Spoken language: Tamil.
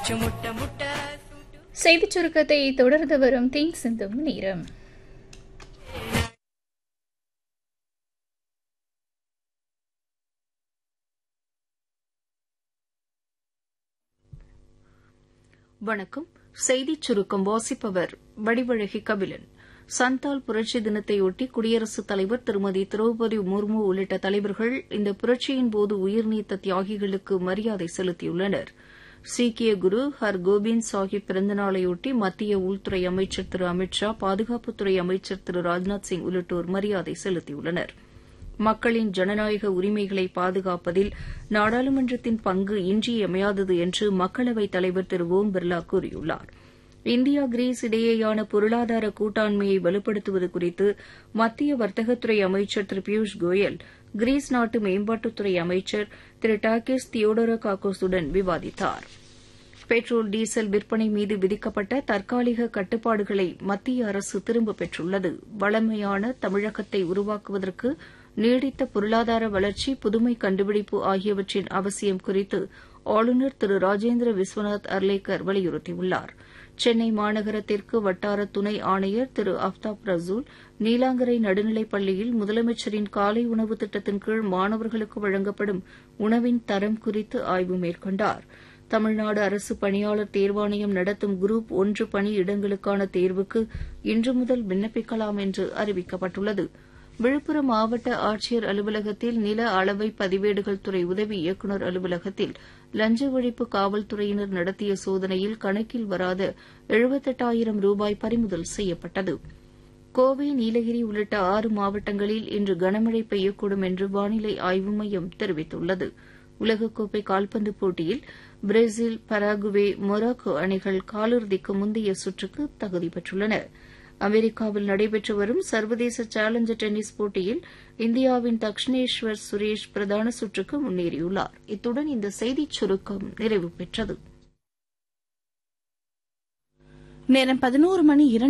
முட்ட முட்ட செய்திச் சுருக்கத்தை தொடர்ந்து வரும் தீங் சிந்தும் நேரம் வணக்கம் செய்திச் சுருக்கம் வாசிப்பவர் வடிவழகி கபிலன் சந்தால் புரட்சி தினத்தையொட்டி குடியரசுத் தலைவர் திருமதி திரௌபதி முர்மு உள்ளிட்ட தலைவர்கள் இந்த புரட்சியின் போது உயிர்நீத்த தியாகிகளுக்கு மரியாதை செலுத்தியுள்ளனர் சீக்கிய குரு ஹர்கோபிந்த் சாஹிப் பிறந்தநாளையொட்டி மத்திய உள்துறை அமைச்சர் திரு அமித் ஷா பாதுகாப்புத்துறை அமைச்சர் திரு ராஜ்நாத் சிங் உள்ளிட்டோர் மரியாதை செலுத்தியுள்ளனர் மக்களின் ஜனநாயக உரிமைகளை பாதுகாப்பதில் நாடாளுமன்றத்தின் பங்கு இன்றியமையாதது என்று மக்களவைத் தலைவர் திரு ஓம் பிர்லா கூறியுள்ளார் இந்தியா கிரீஸ் இடையேயான பொருளாதார கூட்டாண்மையை வலுப்படுத்துவது குறித்து மத்திய வர்த்தகத்துறை அமைச்சர் திரு பியூஷ் கோயல் கிரீஸ் நாட்டு மேம்பாட்டுத்துறை அமைச்சர் திரு டாக்கிஸ் தியோடோரகாக்கோஸுடன் விவாதித்தார் பெட்ரோல் டீசல் விற்பனை மீது விதிக்கப்பட்ட தற்காலிக கட்டுப்பாடுகளை மத்திய அரசு திரும்பப் பெற்றுள்ளது வளமையான தமிழகத்தை உருவாக்குவதற்கு நீடித்த பொருளாதார வளர்ச்சி புதுமை கண்டுபிடிப்பு ஆகியவற்றின் அவசியம் குறித்து ஆளுநர் திரு ராஜேந்திர விஸ்வநாத் அர்லேக்கர் வலியுறுத்தியுள்ளார் சென்னை மாநகர தெற்கு வட்டார துணை ஆணையர் திரு அப்தாப் ரசூல் நீலாங்கரை நடுநிலைப் பள்ளியில் முதலமைச்சரின் காலை உணவு திட்டத்தின் கீழ் மாணவர்களுக்கு வழங்கப்படும் உணவின் தரம் குறித்து ஆய்வு மேற்கொண்டார் தமிழ்நாடு அரசு பணியாளர் தேர்வாணையம் நடத்தும் குரூப் ஒன்று பணி இடங்களுக்கான தேர்வுக்கு இன்று முதல் விண்ணப்பிக்கலாம் என்று அறிவிக்கப்பட்டுள்ளது விழுப்புரம் மாவட்ட ஆட்சியர் அலுவலகத்தில் நில அளவை பதிவேடுகள் துறை உதவி இயக்குநர் அலுவலகத்தில் லஞ்ச ஒழிப்பு காவல்துறையினர் நடத்திய சோதனையில் கணக்கில் வராத எழுபத்தெட்டாயிரம் ரூபாய் பறிமுதல் செய்யப்பட்டது கோவை நீலகிரி உள்ளிட்ட ஆறு மாவட்டங்களில் இன்று கனமழை பெய்யக்கூடும் என்று வானிலை ஆய்வு மையம் தெரிவித்துள்ளது உலகக்கோப்பை கால்பந்து போட்டியில் பிரேசில் பராகுவே மொராக்கோ அணிகள் காலிறுதிக்கு முந்தைய சுற்றுக்கு தகுதி பெற்றுள்ளன அமெரிக்காவில் நடைபெற்று வரும் சர்வதேச சேலஞ்சர் டென்னிஸ் போட்டியில் இந்தியாவின் தக்ஷினேஸ்வர் சுரேஷ் பிரதான சுற்றுக்கு முன்னேறியுள்ளார் இத்துடன் இந்த செய்திச் சுருக்கம் நிறைவு பெற்றது நேரம் பதினோரு மணி இரண்டு